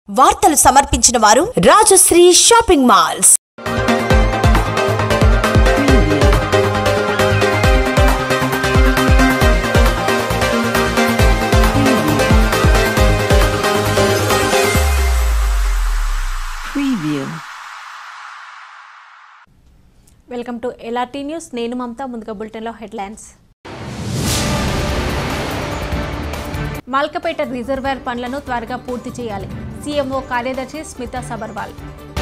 వార్తలు సమర్పించిన వారు Rajashree shopping malls Preview. Welcome to LRT news నేను మమత ముందుగా బులెటిన్లో హెడ్లైన్స్ మల్కపేట రిజర్వేర్ పనులను త్వరగా పూర్తి చేయాలి సీఎంఓ కార్యదర్శి స్మిత సబర్వాల్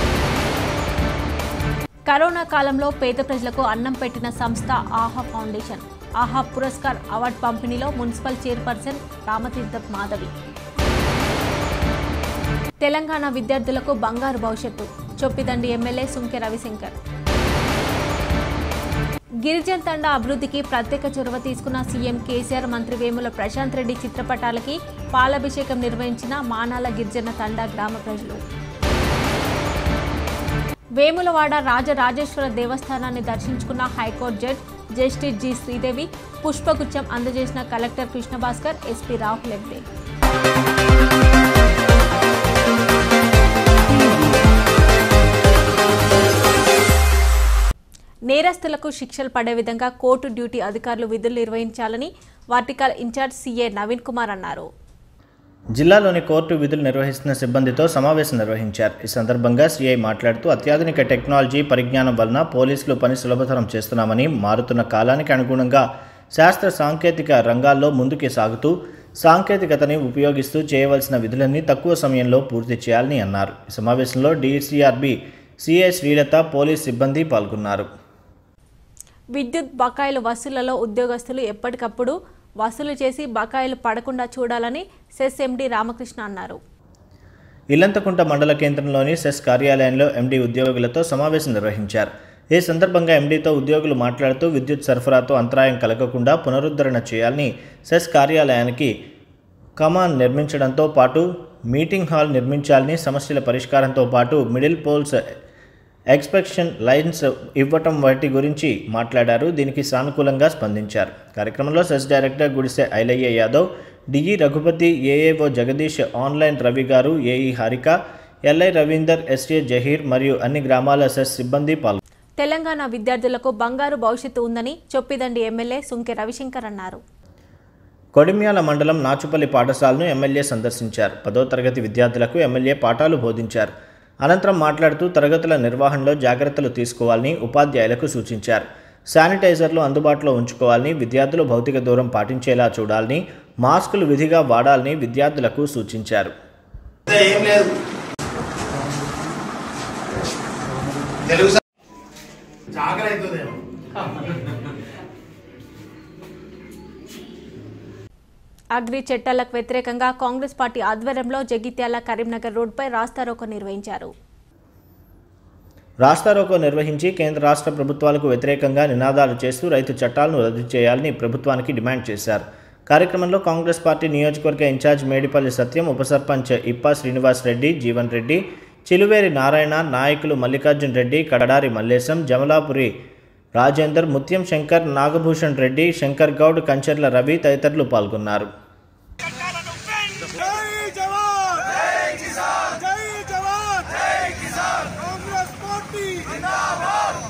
కరోనా కాలంలో పేద ప్రజలకు అన్నం పెట్టిన సంస్థ ఆహా ఫౌండేషన్ ఆహా పురస్కార్ అవార్డు పంపిణీలో మున్సిపల్ చైర్పర్సన్ రామతీర్థం మాధవి తెలంగాణ విద్యార్థులకు బంగారు భవిష్యత్తు చొప్పిదండి ఎమ్మెల్యే సుంకె రవిశంకర్ గిరిజన్ తండా అభివృద్ధికి ప్రత్యేక చొరవ తీసుకున్న సీఎం కేసీఆర్ మంత్రి వేముల ప్రశాంత్ రెడ్డి చిత్రపటాలకి పాలాభిషేకం నిర్వహించిన మానాల గిరిజన తండా గ్రామ ప్రజలు వేములవాడ రాజరాజేశ్వర దేవస్థానాన్ని దర్శించుకున్న high court judge justice G Sridevi పుష్పగుచ్చం అందజేసిన కలెక్టర్ కృష్ణభాస్కర్ ఎస్పీ రాహుల్ హెగ్డే నేరస్తులకు శిక్షలు పడే విధంగా కోర్టు డ్యూటీ అధికారులు విధులు నిర్వహించాలని vertical incharge CA Naveen Kumar అన్నారు జిల్లాలోని కోర్టు విధులు నిర్వహిస్తున్న సిబ్బందితో సమావేశం నిర్వహించారు ఈ సందర్భంగా సీఐ మాట్లాడుతూ అత్యాధునిక టెక్నాలజీ పరిజ్ఞానం వలన పోలీసులు పని సులభతరం చేస్తున్నామని మారుతున్న కాలానికి అనుగుణంగా శాస్త్ర సాంకేతిక రంగాల్లో ముందుకు సాగుతూ సాంకేతికతని ఉపయోగిస్తూ చేయవలసిన విధులన్నీ తక్కువ సమయంలో పూర్తి చేయాలని అన్నారు ఈ సమావేశంలో డీసీఆర్బీ సిఐ శ్రీలత పోలీస్ సిబ్బంది పాల్గొన్నారు విద్యుత్ బకాయిలు వసూళ్లలో ఉద్యోగస్తులు ఎప్పటికప్పుడు వసూలు చేసి బకాయిలు పడకుండా చూడాలని సెస్ ఎండి రామకృష్ణ అన్నారు ఇల్లంతకుంట మండల కేంద్రంలోని సెస్ కార్యాలయంలో ఎండీ ఉద్యోగులతో సమావేశం నిర్వహించారు ఈ సందర్భంగా ఎండీతో ఉద్యోగులు మాట్లాడుతూ విద్యుత్ సరఫరాతో అంతరాయం కలగకుండా పునరుద్ధరణ చేయాలని సెస్ కార్యాలయానికి కమాన్ నిర్మించడంతో పాటు మీటింగ్ హాల్ నిర్మించాలని సమస్యల పరిష్కారంతో పాటు మిడిల్ పోల్స్ ఎక్స్పెక్షన్ లైన్స్ ఇవ్వటం వాటి గురించి మాట్లాడారు దీనికి సానుకూలంగా స్పందించారు కార్యక్రమంలో CESS director Gudise Ailaiah Yadav DE Raghupathi AAO Jagadish online Ravi garu AE Harika LI Ravinder SA Zaheer మరియు అన్ని గ్రామాల సెస్ సిబ్బంది పాల్గొన్నారు తెలంగాణ విద్యార్థులకు బంగారు భవిష్యత్తు ఉందని చొప్పిదండి ఎమ్మెల్యే సుంకె రవిశంకర్ అన్నారు కొడిమ్యాల మండలం నాచుపల్లి పాఠశాలను ఎమ్మెల్యే సందర్శించారు పదో తరగతి విద్యార్థులకు ఎమ్మెల్యే పాఠాలు బోధించారు అనంతరం మాట్లాడుతూ తరగతుల నిర్వహణలో జాగ్రత్తలు తీసుకోవాలని ఉపాధ్యాయులకు సూచించారు శానిటైజర్లు అందుబాటులో ఉంచుకోవాలని విద్యార్థులు భౌతిక దూరం పాటించేలా చూడాలని మాస్కులు విధిగా వాడాలని విద్యార్థులకు సూచించారు ఏం లేదు తెలుగు సా- చాకలి అవుతుందేమో అగ్రి చట్టాలకు వ్యతిరేకంగా కాంగ్రెస్ పార్టీ ఆధ్వర్యంలో జగిత్యాల కరీంనగర్ రోడ్డుపై రాస్తారోకో నిర్వహించారు రాస్తారోకో నిర్వహించి కేంద్ర రాష్ట్ర ప్రభుత్వాలకు వ్యతిరేకంగా నినాదాలు చేస్తూ రైతు చట్టాలను రద్దు చేయాలని ప్రభుత్వానికి డిమాండ్ చేశారు కార్యక్రమంలో కాంగ్రెస్ పార్టీ నియోజకవర్గ ఇన్ఛార్జ్ మేడిపల్లి సత్యం ఉప సర్పంచ్ ఇప్పా శ్రీనివాస్ రెడ్డి జీవన్ రెడ్డి చిలువేరి నారాయణ నాయకులు మల్లికార్జున్ రెడ్డి కడారి మల్లేశం జమలాపురి రాజేందర్ ముత్యం శంకర్ నాగభూషణ్ రెడ్డి శంకర్ గౌడ్ కంచర్ల రవి తదితరులు పాల్గొన్నారు జై జవాన్ జై కిసాన్ జై జవాన్ జై కిసాన్ కాంగ్రెస్ పార్టీ జిందాబాద్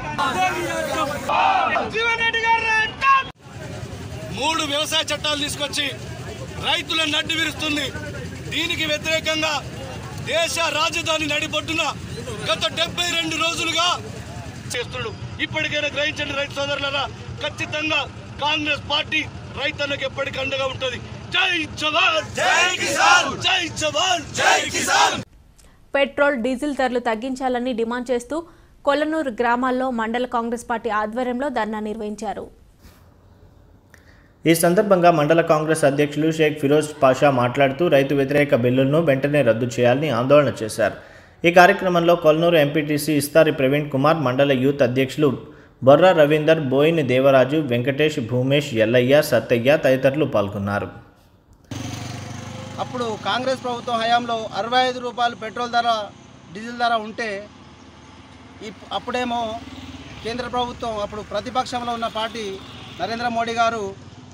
జీవన్ రెడ్డి గారు మూడు వ్యవసాయ చట్టాలు తీసుకొచ్చి రైతులను నడ్డి విరుస్తుంది దీనికి వ్యతిరేకంగా దేశ రాజధాని నడిబొడ్డున గత డెబ్బై రెండు రోజులుగా చేస్తున్నాడు ఇప్పటికైనా గ్రహించండి రైతు సోదరులరా ఖచ్చితంగా కాంగ్రెస్ పార్టీ రైతన్నకు ఎప్పటికీ అండగా ఉంటుంది జై జవాన్ జై కిసాన్ జై జవాన్ జై కిసాన్ పెట్రోల్ డీజిల్ ధరలు తగ్గించాలని డిమాండ్ చేస్తూ కొల్లనూరు గ్రామాల్లో మండల కాంగ్రెస్ పార్టీ ఆధ్వర్యంలో ధర్నా నిర్వహించారు ఈ సందర్భంగా మండల కాంగ్రెస్ అధ్యక్షులు షేక్ ఫిరోజ్ పాషా మాట్లాడుతూ రైతు వ్యతిరేక బిల్లులను వెంటనే రద్దు చేయాలని ఆందోళన చేశారు ఈ కార్యక్రమంలో కొల్నూరు ఎంపీటీసీ ఇస్తారి ప్రవీణ్ కుమార్ మండల యూత్ అధ్యక్షులు బొర్రా రవీందర్ బోయిని దేవరాజు వెంకటేష్ భూమేష్ ఎల్లయ్య సత్తయ్య తదితరులు పాల్గొన్నారు అప్పుడు కాంగ్రెస్ ప్రభుత్వం హయాంలో అరవై ఐదు రూపాయలు పెట్రోల్ ధర డీజిల్ ధర ఉంటే ఇప్- అప్పుడేమో కేంద్ర ప్రభుత్వం అప్పుడు ప్రతిపక్షంలో ఉన్న పార్టీ నరేంద్ర మోడీ గారు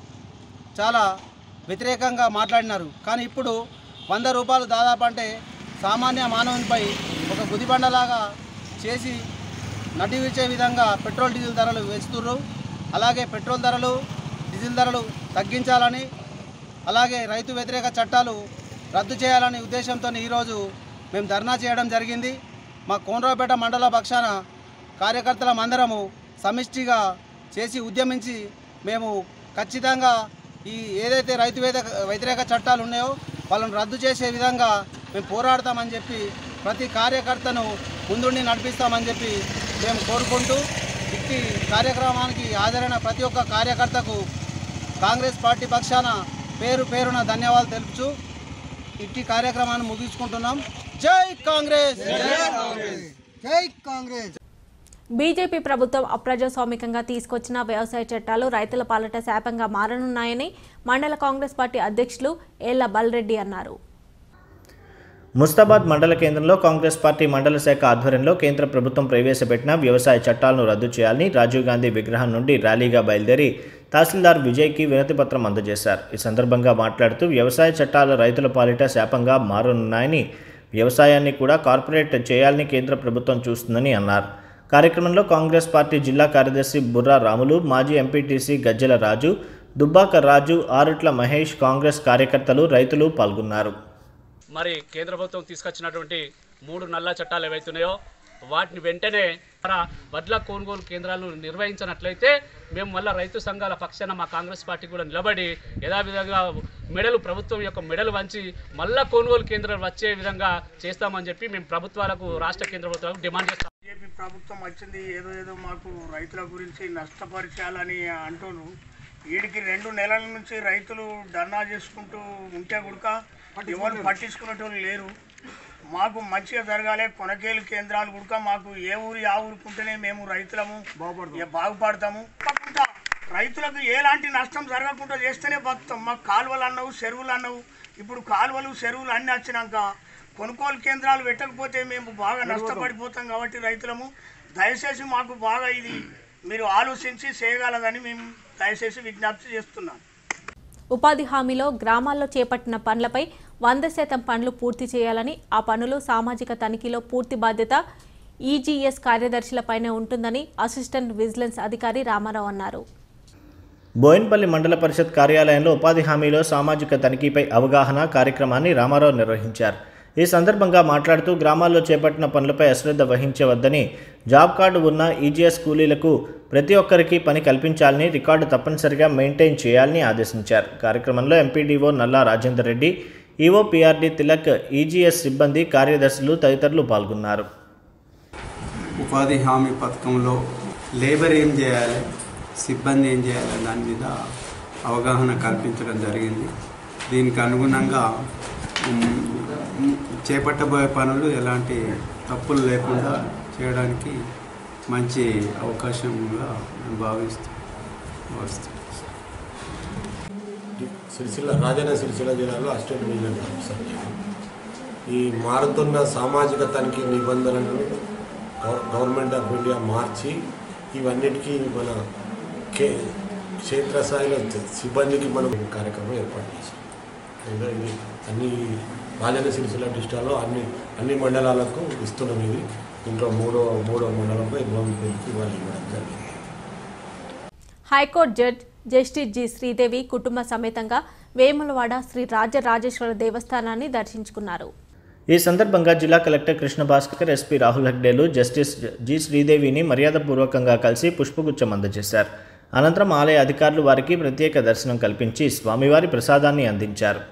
చాలా వ్యతిరేకంగా మాట్లాడినారు కానీ ఇప్పుడు వంద రూపాయలు దాదాపు అంటే సామాన్య మానవునిపై ఒక గుదిబండలాగా చేసి నటివిచ్చే విధంగా పెట్రోల్ డీజిల్ ధరలు వేస్తుర్రు అలాగే పెట్రోల్ ధరలు డీజిల్ ధరలు తగ్గించాలని అలాగే రైతు వ్యతిరేక చట్టాలు రద్దు చేయాలనే ఉద్దేశంతో ఈరోజు మేము ధర్నా చేయడం జరిగింది మా కోనరావుపేట మండల పక్షాన కార్యకర్తల మందరము సమిష్టిగా చేసి ఉద్యమించి మేము ఖచ్చితంగా ఈ ఏదైతే రైతు వ్యతిరేక వ్యతిరేక చట్టాలు ఉన్నాయో వాళ్ళని రద్దు చేసే విధంగా మేము పోరాడతామని చెప్పి ప్రతి కార్యకర్తను ముందుండి నడిపిస్తామని చెప్పి మేము కోరుకుంటూ ఇట్టి కార్యక్రమానికి హాజరైన ప్రతి ఒక్క కార్యకర్తకు కాంగ్రెస్ పార్టీ పక్షాన పేరు పేరున ధన్యవాదాలు తెలుపుచు ఇట్టి కార్యక్రమాన్ని ముగించుకుంటున్నాం జై కాంగ్రెస్ జై కాంగ్రెస్ బీజేపీ ప్రభుత్వం అప్రజాస్వామికంగా తీసుకొచ్చిన వ్యవసాయ చట్టాలు రైతుల పాలట శాపంగా మారనున్నాయని మండల కాంగ్రెస్ పార్టీ అధ్యక్షులు ఏళ్ల బల్రెడ్డి అన్నారు ముస్తాబాద్ మండల కేంద్రంలో కాంగ్రెస్ పార్టీ మండల శాఖ ఆధ్వర్యంలో కేంద్ర ప్రభుత్వం ప్రవేశపెట్టిన వ్యవసాయ చట్టాలను రద్దు చేయాలని రాజీవ్ గాంధీ విగ్రహం నుండి ర్యాలీగా బయలుదేరి తహసీల్దార్ విజయ్కి వినతిపత్రం అందజేశారు ఈ సందర్భంగా మాట్లాడుతూ వ్యవసాయ చట్టాలు రైతుల పాలిట శాపంగా మారనున్నాయని వ్యవసాయాన్ని కూడా కార్పొరేట్ చేయాలని కేంద్ర ప్రభుత్వం చూస్తుందని అన్నారు కార్యక్రమంలో కాంగ్రెస్ పార్టీ జిల్లా కార్యదర్శి బుర్రా రాములు మాజీ ఎంపీటీసీ గజ్జల రాజు దుబ్బాక రాజు ఆరుట్ల మహేష్ కాంగ్రెస్ కార్యకర్తలు రైతులు పాల్గొన్నారు మరి కేంద్ర ప్రభుత్వం తీసుకొచ్చినటువంటి మూడు నల్ల చట్టాలు ఏవైతున్నాయో వాటిని వెంటనే మన వడ్ల కొనుగోలు కేంద్రాలు నిర్వహించినట్లయితే మేము మళ్ళీ రైతు సంఘాల పక్షాన మా కాంగ్రెస్ పార్టీ కూడా నిలబడి యథావిధంగా మెడలు ప్రభుత్వం యొక్క మెడలు వంచి మళ్ళా కొనుగోలు కేంద్రాలు వచ్చే విధంగా చేస్తామని చెప్పి మేము ప్రభుత్వాలకు రాష్ట్ర కేంద్ర ప్రభుత్వాలకు డిమాండ్ చేస్తాం బీజేపీ ప్రభుత్వం వచ్చింది ఏదో ఏదో మాకు రైతుల గురించి నష్టపరిచాలని అంటూను వీడికి రెండు నెలల నుంచి రైతులు ధర్నా చేసుకుంటూ ఉంటే గుడక ఎవరు పట్టించుకునేటోళ్ళు లేరు మాకు మంచిగా జరగాలి కొనకేలు కేంద్రాలు గుడక మాకు ఏ ఊరు ఆ ఊరుకుంటేనే మేము రైతులము ఏ బాగుపడతాము తప్పకుండా రైతులకు ఎలాంటి నష్టం జరగకుండా చేస్తేనే బతుకుతాం మాకు కాలువలు అన్నవు చెరువులు అన్నవు ఇప్పుడు కాలువలు చెరువులు అన్నీ వచ్చినాక కొనుగోలు కేంద్రాలు పెట్టకపోతే మేము బాగా నష్టపడిపోతాం కాబట్టి రైతులము దయచేసి మాకు బాగా ఇది మీరు ఆలోచించి చేయగలదని మేము దయచేసి విజ్ఞప్తి చేస్తున్నాం ఉపాధి హామీలో గ్రామాల్లో చేపట్టిన పనులపై వంద శాతం పనులు పూర్తి చేయాలని ఆ పనులు సామాజిక తనిఖీలో పూర్తి బాధ్యత ఈజీఎస్ కార్యదర్శులపైనే ఉంటుందని అసిస్టెంట్ విజిలెన్స్ అధికారి రామారావు అన్నారు బోయిన్పల్లి మండల పరిషత్ కార్యాలయంలో ఉపాధి హామీలో సామాజిక తనిఖీపై అవగాహన కార్యక్రమాన్ని రామారావు నిర్వహించారు ఈ సందర్భంగా మాట్లాడుతూ గ్రామాల్లో చేపట్టిన పనులపై అశ్రద్ధ వహించవద్దని జాబ్ కార్డు ఉన్న ఈజీఎస్ కూలీలకు ప్రతి ఒక్కరికి పని కల్పించాలని రికార్డు తప్పనిసరిగా మెయింటైన్ చేయాలని ఆదేశించారు కార్యక్రమంలో MPDO Nalla Rajender Reddy EO PRD Tilak EGS సిబ్బంది కార్యదర్శులు తదితరులు పాల్గొన్నారు ఉపాధి హామీ పథకంలో లేబర్ ఏం చేయాలి సిబ్బంది ఏం చేయాలి దాని మీద అవగాహన కల్పించడం జరిగింది దీనికి అనుగుణంగా ఉమ్, చేపట్టబోయే పనులు ఎలాంటి తప్పులు లేకుండా చేయడానికి మంచి అవకాశంగా నేను భావిస్తూ భావిస్తాను సిరిసిల్ల రాజన్న సిరిసిల్ల జిల్లాలో అసిస్టెంట్ విజిలెన్స్ ఆఫీసర్ ఈ మారుతున్న సామాజిక తనిఖీ నిబంధనలను గవ- గవర్నమెంట్ ఆఫ్ ఇండియా మార్చి ఇవన్నిటికీ మన కే క్షేత్రస్థాయిలో సిబ్బందికి మనం ఈ కార్యక్రమం ఏర్పాటు చేసాం ఇంకా ఇది అన్ని రాజన్న సిరిసిల్ల డిస్టాలో అన్ని అన్ని మండలాలకు ఇస్తున్నాం ఇది ఇంట్లో మూడో మూడో మండలంలో ఇరవై పేరుకి ఇవాళ ఇవ్వడం జరిగింది high court judge justice G Sridevi కుటుంబ సమేతంగా వేములవాడ శ్రీ రాజరాజేశ్వర దేవస్థానాన్ని దర్శించుకున్నారు ఈ సందర్భంగా జిల్లా కలెక్టర్ కృష్ణ భాస్కర్ ఎస్పీ రాహుల్ హెగ్డేలు జస్టిస్ జి శ్రీదేవిని మర్యాదపూర్వకంగా కలిసి పుష్పగుచ్చం అందజేశారు అనంతరం ఆలయ అధికారులు వారికి ప్రత్యేక దర్శనం కల్పించి స్వామివారి ప్రసాదాన్ని అందించారు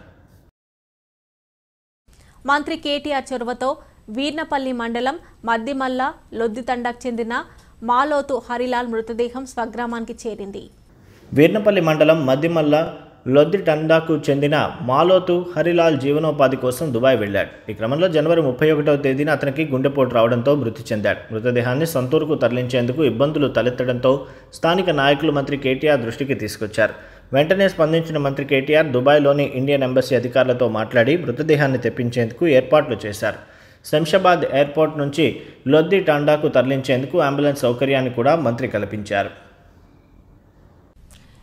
మంత్రి కేటీఆర్ చొరవతో వీర్నపల్లి మండలం మద్దిమల్ల లొద్దితండాకు చెందిన మాలోతు హరిలాల్ మృతదేహం స్వగ్రామానికి చేరింది వీర్నపల్లి మండలం మద్దిమల్ల లొద్ది టండాకు చెందిన మాలోతు హరిలాల్ జీవనోపాధి కోసం దుబాయ్ వెళ్ళాడు ఈ క్రమంలో జనవరి ముప్పై ఒకటవ తేదీన అతనికి గుండెపోటు రావడంతో మృతి చెందాడు మృతదేహాన్ని సొంతూరుకు తరలించేందుకు ఇబ్బందులు తలెత్తడంతో స్థానిక నాయకులు మంత్రి కేటీఆర్ దృష్టికి తీసుకొచ్చారు వెంటనే స్పందించిన మంత్రి కేటీఆర్ దుబాయ్లోని ఇండియన్ ఎంబసీ అధికారులతో మాట్లాడి మృతదేహాన్ని తెప్పించేందుకు ఏర్పాట్లు చేశారు శంషాబాద్ ఎయిర్పోర్ట్ నుంచి లొద్ది టాండాకు తరలించేందుకు అంబులెన్స్ సౌకర్యాన్ని కూడా మంత్రి కల్పించారు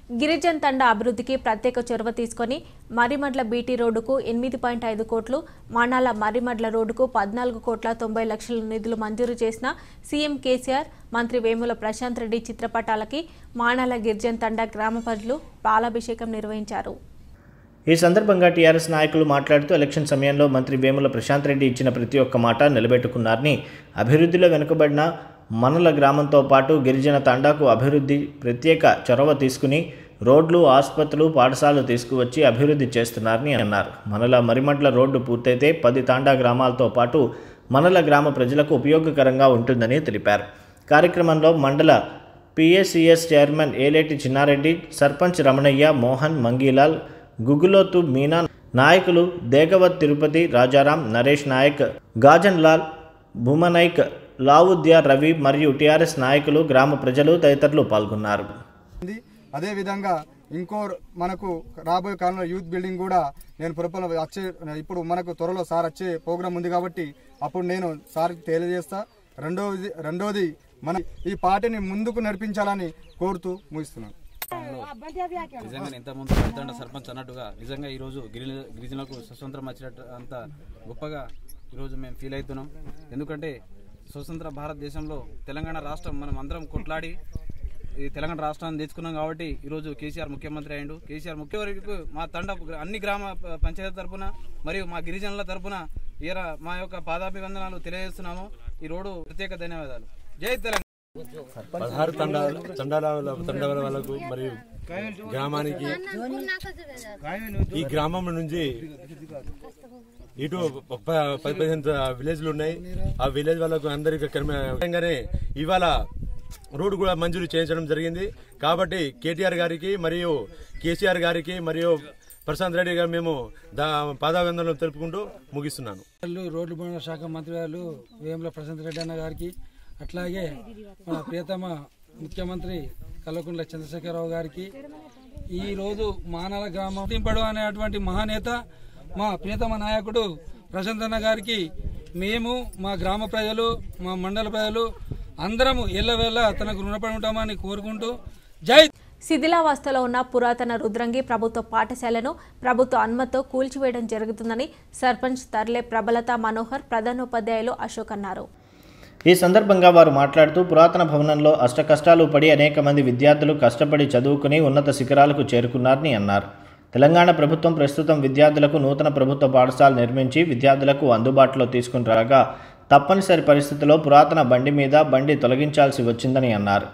గిరిజన్ తండా అభివృద్ధికి ప్రత్యేక చొరవ తీసుకొని మరిమడ్ల బీటీ రోడ్డుకు ఎనిమిది పాయింట్ ఐదు కోట్లు మానాల మరిమడ్ల రోడ్డుకు పద్నాలుగు కోట్ల తొంభై లక్షల నిధులు మంజూరు చేసిన సీఎం కేసీఆర్ మంత్రి వేముల ప్రశాంత్ రెడ్డి చిత్రపటాలకి మానాల గిరిజన్ తండా గ్రామ ప్రజలు పాలాభిషేకం నిర్వహించారు ఈ సందర్భంగా టీఆర్ఎస్ నాయకులు మాట్లాడుతూ ఎలక్షన్ సమయంలో మంత్రి వేముల ప్రశాంత్ రెడ్డి ఇచ్చిన ప్రతి ఒక్క మాట నిలబెట్టుకున్నారని అభివృద్ధిలో వెనుకబడిన మనల గ్రామంతో పాటు గిరిజన తండాకు అభివృద్ధి ప్రత్యేక చొరవ తీసుకుని రోడ్లు ఆసుపత్రులు పాఠశాలలు తీసుకువచ్చి అభివృద్ధి చేస్తున్నారని అన్నారు మనల మరిమడ్ల రోడ్డు పూర్తయితే పది తాండా గ్రామాలతో పాటు మనల గ్రామ ప్రజలకు ఉపయోగకరంగా ఉంటుందని తెలిపారు కార్యక్రమంలో మండల పిఎస్సిఎస్ చైర్మన్ ఏలేటి చిన్నారెడ్డి సర్పంచ్ రమణయ్య మోహన్ మంగీలాల్ గుగులోతు మీనా నాయకులు దేగవత్ తిరుపతి రాజారాం నరేష్ నాయక్ గాజన్ లాల్ భూమనైక్ లావుద్యా రవి మరియు టీఆర్ఎస్ నాయకులు గ్రామ ప్రజలు తదితరులు పాల్గొన్నారు ఉంది అదేవిధంగా ఇంకో మనకు రాబోయే కాలంలో యూత్ బిల్డింగ్ కూడా నేను పురపాలన వచ్చే ఇప్పుడు మనకు త్వరలో సార్ వచ్చే ప్రోగ్రామ్ ఉంది కాబట్టి అప్పుడు నేను సార్కి తెలియజేస్తా రెండవది రెండవది మన ఈ పార్టీని ముందుకు నడిపించాలని కోరుతూ ముగిస్తున్నాను నిజంగా ఇంతకుముందు పెద్దండ సర్పంచ్ అన్నట్టుగా నిజంగా ఈరోజు గిరి గిరిజనులకు స్వతంత్రం వచ్చినట్టు అంత గొప్పగా ఈరోజు మేము ఫీల్ అవుతున్నాం ఎందుకంటే స్వతంత్ర భారతదేశంలో తెలంగాణ రాష్ట్రం మనం అందరం కొట్లాడి ఈ తెలంగాణ రాష్ట్రాన్ని తెచ్చుకున్నాం కాబట్టి ఈరోజు కేసీఆర్ ముఖ్యమంత్రి అయ్యిండు కేసీఆర్ ముఖ్యమంత్రికి మా తండ అన్ని గ్రామ ప- పంచాయతీ తరపున మరియు మా గిరిజనుల తరపున ఈర మా యొక్క పాదాభివందనాలు తెలియజేస్తున్నాము ఈ రోడ్డు ప్రత్యేక ధన్యవాదాలు జై తెలంగాణ పదహారు తండాలు తండాల తండాల వాళ్ళకు మరియు గ్రామానికి ఈ గ్రామం నుంచి ఇటు ఒక ప- పది పదిహేను విలేజ్లు ఉన్నాయి ఆ విలేజ్ వాళ్ళకు అందరికీ కనిపించగానే ఇవాళ రోడ్డు కూడా మంజూరు చేయించడం జరిగింది కాబట్టి కేటీఆర్ గారికి మరియు కేసీఆర్ గారికి మరియు ప్రశాంత్ రెడ్డి గారు మేము దా పాదాభివందనలు తెలుపుకుంటూ ముగిస్తున్నాను వాళ్ళు రోడ్లు భవన శాఖ మంత్రి గారు వేముల ప్రశాంత్ రెడ్డి అన్న గారికి అట్లాగే మన ప్రియతమ ముఖ్యమంత్రి కల్వకుంట్ల చంద్రశేఖరరావు గారికి ఈ రోజు మానవ గ్రామం తింపడు అనేటువంటి మహానేత మా ప్రియతమ నాయకుడు ప్రశాంత్ అన్న గారికి మేము మా గ్రామ ప్రజలు మా మండల ప్రజలు అందరము ఎల్లవేళ తనకు రుణపడి ఉంటామని కోరుకుంటూ జై శిథిలావస్థలో ఉన్న పురాతన రుద్రంగి ప్రభుత్వ పాఠశాలను ప్రభుత్వ అనుమతితో కూల్చివేయడం జరుగుతుందని సర్పంచ్ తర్లే ప్రబలత మనోహర్ ప్రధానోపాధ్యాయులు అశోక్ అన్నారు ఈ సందర్భంగా వారు మాట్లాడుతూ పురాతన భవనంలో అష్టకష్టాలు పడి అనేక మంది విద్యార్థులు కష్టపడి చదువుకుని ఉన్నత శిఖరాలకు చేరుకున్నారని అన్నారు తెలంగాణ ప్రభుత్వం ప్రస్తుతం విద్యార్థులకు నూతన ప్రభుత్వ పాఠశాల నిర్మించి విద్యార్థులకు అందుబాటులో తీసుకుని రాగా తప్పనిసరి పరిస్థితిలో పురాతన బండి మీద బండి తొలగించాల్సి వచ్చిందని అన్నారు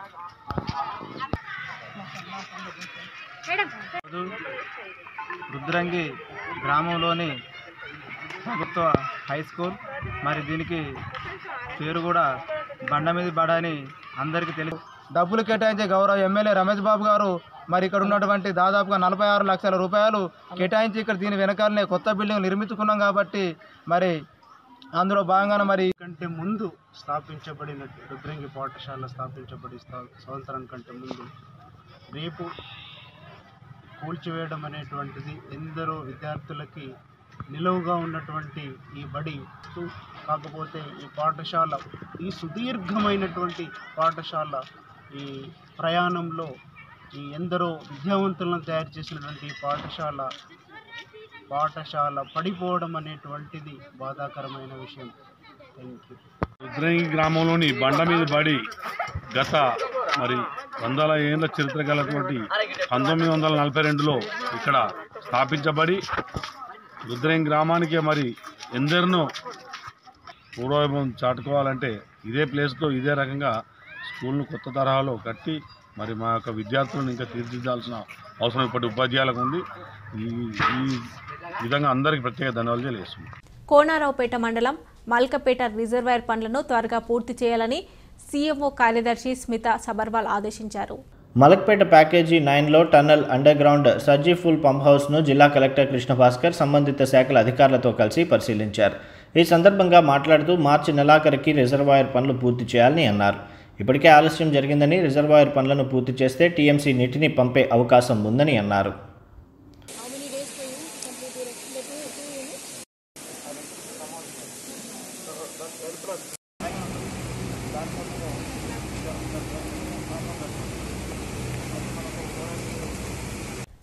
రుద్రంగి గ్రామంలోని ప్రభుత్వ హై స్కూల్ మరి దీనికి పేరు కూడా బండ మీద బడ అని అందరికీ తెలుసు డబ్బులు కేటాయించే గౌరవ ఎమ్మెల్యే రమేష్ బాబు గారు మరి ఇక్కడ ఉన్నటువంటి దాదాపుగా నలభై ఆరు లక్షల రూపాయలు కేటాయించి ఇక్కడ దీని వెనకాలనే కొత్త బిల్డింగ్ నిర్మించుకున్నాం కాబట్టి మరి అందులో భాగంగానే మరి కంటే ముందు స్థాపించబడిన రుద్రంగి పాఠశాల స్థాపించబడి స్థా- సంవత్సరం కంటే ముందు రేపు కూల్చివేయడం అనేటువంటిది ఎందరో విద్యార్థులకి నిలువుగా ఉన్నటువంటి ఈ బడి సు- కాకపోతే ఈ పాఠశాల ఈ సుదీర్ఘమైనటువంటి పాఠశాల ఈ ప్రయాణంలో ఈ ఎందరో విద్యావంతులను తయారు చేసినటువంటి ఈ పాఠశాల పాఠశాల పడిపోవడం అనేటువంటిది బాధాకరమైన విషయం థ్యాంక్ యూ రుద్రంగి గ్రామంలోని బండ మీద పడి గత మరి వందల ఏళ్ళ చరిత్ర గలటువంటి పంతొమ్మిది వందల నలభై రెండులో ఇక్కడ స్థాపించబడి రుద్రంగి గ్రామానికి మరి ఎందరినో పూర్వవైభవం చాటుకోవాలంటే ఇదే ప్లేస్లో ఇదే రకంగా స్కూల్ను కొత్త తరహాలో కట్టి మరి మా యొక్క విద్యార్థులను ఇంకా తీర్చిదిద్దాల్సిన అవసరం ఇప్పటి ఉపాధ్యాయులకు ఉంది ఈ ఈ విధంగా అందరికీ ప్రత్యేక ధన్యవాదాలు తెలియజేస్తున్నాం కోనారావుపేట మండలం మల్కపేట రిజర్వాయర్ పనులను త్వరగా పూర్తి చేయాలని సీఎంఓ కార్యదర్శి స్మిత సబర్వాల్ ఆదేశించారు మలక్పేట ప్యాకేజీ నైన్లో tunnel underground surge pool pump హౌస్ను జిల్లా కలెక్టర్ కృష్ణ భాస్కర్ సంబంధిత శాఖల అధికారులతో కలిసి పరిశీలించారు ఈ సందర్భంగా మాట్లాడుతూ మార్చి నెలాఖరికి రిజర్వాయర్ పనులు పూర్తి చేయాలని అన్నారు ఇప్పటికే ఆలస్యం జరిగిందని రిజర్వాయర్ పనులను పూర్తి చేస్తే టీఎంసీ నీటిని పంపే అవకాశం ఉందని అన్నారు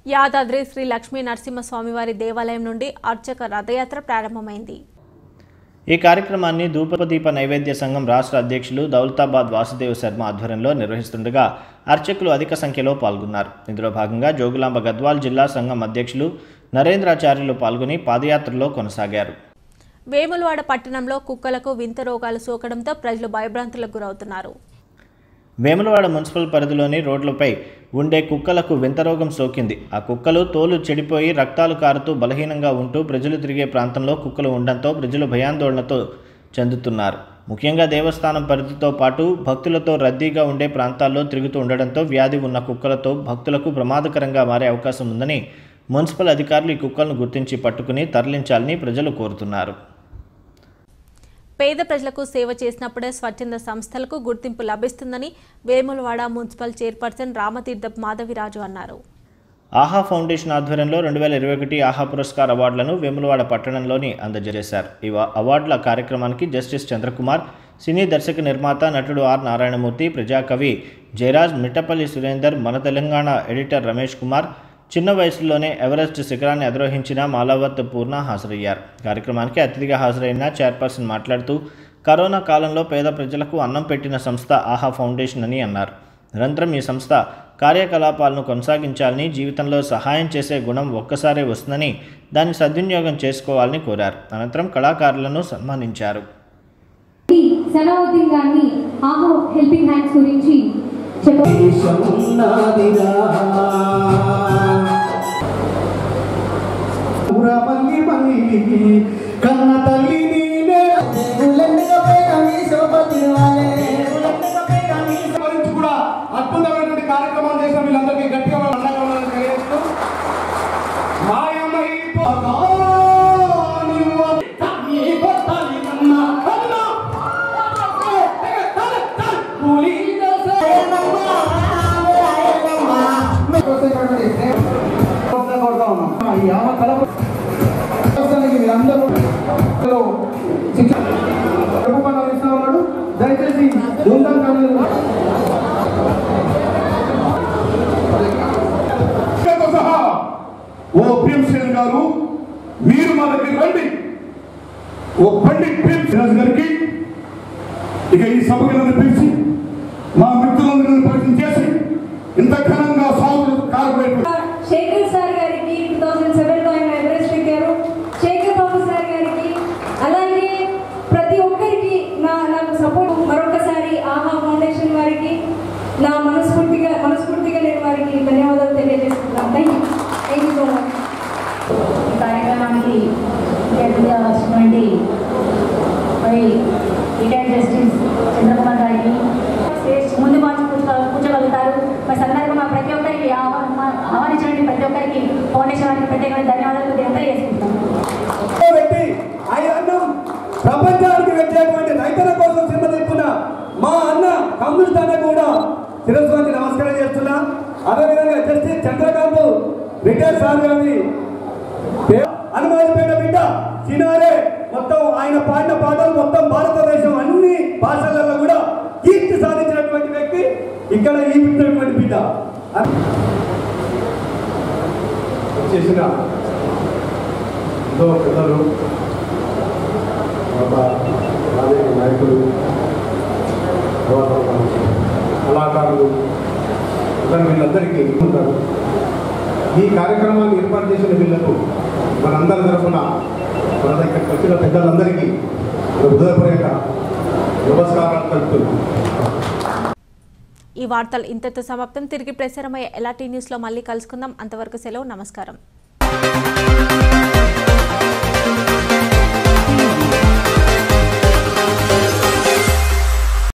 యాదాద్రి శ్రీ లక్ష్మీ నరసింహస్వామివారి దేవాలయం నుండి అర్చక రథయాత్ర ప్రారంభమైంది ఈ కార్యక్రమాన్ని ధూపదీప నైవేద్య సంఘం రాష్ట్ర అధ్యక్షులు దౌలతాబాద్ వాసుదేవ శర్మ ఆధ్వర్యంలో నిర్వహిస్తుండగా అర్చకులు అధిక సంఖ్యలో పాల్గొన్నారు ఇందులో భాగంగా జోగులాంబ గద్వాల్ జిల్లా సంఘం అధ్యక్షులు నరేంద్రాచార్యులు పాల్గొని పాదయాత్రలో కొనసాగారు వేములవాడ పట్టణంలో కుక్కలకు వింత రోగాలు సోకడంతో ప్రజలు భయభ్రాంతులకు గురవుతున్నారు వేములవాడ మున్సిపల్ పరిధిలోని రోడ్లపై ఉండే కుక్కలకు వింత రోగం సోకింది ఆ కుక్కలు తోలు చెడిపోయి రక్తాలు కారుతూ బలహీనంగా ఉంటూ ప్రజలు తిరిగే ప్రాంతంలో కుక్కలు ఉండడంతో ప్రజలు భయాందోళనతో చెందుతున్నారు ముఖ్యంగా దేవస్థానం పరిధితో పాటు భక్తులతో రద్దీగా ఉండే ప్రాంతాల్లో తిరుగుతూ ఉండడంతో వ్యాధి ఉన్న కుక్కలతో భక్తులకు ప్రమాదకరంగా మారే అవకాశం ఉందని మున్సిపల్ అధికారులు ఈ కుక్కలను గుర్తించి పట్టుకుని తరలించాలని ప్రజలు కోరుతున్నారు పేద ప్రజలకు సేవ చేసినప్పుడే స్వచ్ఛంద సంస్థలకు గుర్తింపు లభిస్తుందని వేములవాడ మున్సిపల్ చైర్పర్సన్ రామతీర్థప్ మాధవిరాజు అన్నారు ఆహా ఫౌండేషన్ ఆధ్వర్యంలో రెండు వేల ఇరవై ఒకటి ఆహా పురస్కార్ అవార్డులను వేములవాడ పట్టణంలోని అందజేశారు ఈ వా- అవార్డుల కార్యక్రమానికి జస్టిస్ చంద్రకుమార్ సినీ దర్శక నిర్మాత నటుడు ఆర్ నారాయణమూర్తి ప్రజాకవి జయరాజ్ మిట్టపల్లి సురేందర్ మన తెలంగాణ ఎడిటర్ రమేష్ కుమార్ చిన్న వయసులోనే ఎవరెస్ట్ శిఖరాన్ని అధిరోహించిన మాలావత్ పూర్ణ హాజరయ్యారు కార్యక్రమానికి అతిథిగా హాజరైన చైర్పర్సన్ మాట్లాడుతూ కరోనా కాలంలో పేద ప్రజలకు అన్నం పెట్టిన సంస్థ ఆహా ఫౌండేషన్ అని అన్నారు నిరంతరం ఈ సంస్థ కార్యకలాపాలను కొనసాగించాలని జీవితంలో సహాయం చేసే గుణం ఒక్కసారే వస్తుందని దాన్ని సద్వినియోగం చేసుకోవాలని కోరారు అనంతరం కళాకారులను సన్మానించారు సలావుద్దీన్ గారిని ఆహో హెల్పింగ్ హ్యాండ్స్ గురించి మల్లి మల్లికి కన్న తల్లి నీనే గురించి కూడా అద్భుతమైనటువంటి కార్యక్రమాలు చేసిన వీళ్ళందరికీ గట్టిగా మనం అండగా ఉండాలని తెలియజేస్తూ దయచేసి ధూమ్ధాం కాలేదు తో సహా ఓ భీమసేన్ గారు మీరు మా దగ్గరికి రండి ఓ పండిట్ భీమసేన్ గారికి ఇక ఈ సభకు నన్ను పిలిచి మా మిత్రులందరూ పరిచయం చేసి ఇంత ఘనంగా సాగు కారపడేటువంటి శేఖర్ సార్ గారికి టూ థౌసండ్ సెవెన్లో ఆయన ఎవరెస్ట్ ఎక్కారు శేఖర్ బాబు సార్ గారికి అలాగే ప్రతి ఒక్కరికి నా నాకు సపోర్ట్ మరొకసారి ఆహా ఫౌండేషన్ వారికి నా మనస్ఫూర్తిగా మనస్ఫూర్తిగా నేను వారికి ధన్యవాదాలు తెలియజేస్తున్నాను thank you thank you so much ఈ కార్యక్రమానికి ముఖ్య వచ్చినటువంటి మరి రిటైర్డ్ జస్టిస్ చంద్రకుమార్ గారికి ముందు మార్చి కూర్చో కూర్చోగలుగుతారు మరి సందర్భంగా ప్రతి ఒక్కరికి ఆహ్వాన ఆహ్వానించినటువంటి ప్రతి ఒక్కరికి ఫౌండేషన్ వారికి ప్రత్యేకమైన ధన్యవాదాలు తెలియజేసుకుంటాం పెట్టి ఆయన అన్నం ప్రపంచానికి వెళ్ళేటువంటి రైతుల కోసం శ్రమ తెలుపుతున్న మా అన్న కమ్యూనిస్ట్ అన్న కూడా శిరస్వామి నమస్కారం చేస్తున్నా అదేవిధంగా జస్టిస్ చంద్రకాంత్ రిటైర్ సార్ గారిని హనుమాన్పేట బిడ్డ సినారే మొత్తం ఆయన పాడిన పాటలు మొత్తం భారతదేశం అన్ని భాషలలో కూడా కీర్తి సాధించినటువంటి వ్యక్తి ఇక్కడ ఈ పుట్టినటువంటి బిడ్డ చేసిన ఎంతో పెద్దలు ఒక రాజకీయ నాయకులు తర్వాత ఒక కళాకారులు అందరూ వీళ్ళందరికీ ఉంటారు ఈ కార్యక్రమాన్ని ఏర్పాటు చేసిన వీళ్ళకు మనందరి తరఫున మన దగ్గరికి వచ్చిన పెద్దలందరికీ హృదయపూర్వక నమస్కారాలు తెలుపుతున్నాను ఈ వార్తలు ఇంతతో సమాప్తం తిరిగి ప్రసారమయ్యే ఎలాంటి న్యూస్లో మళ్ళీ కలుసుకుందాం అంతవరకు సెలవు నమస్కారం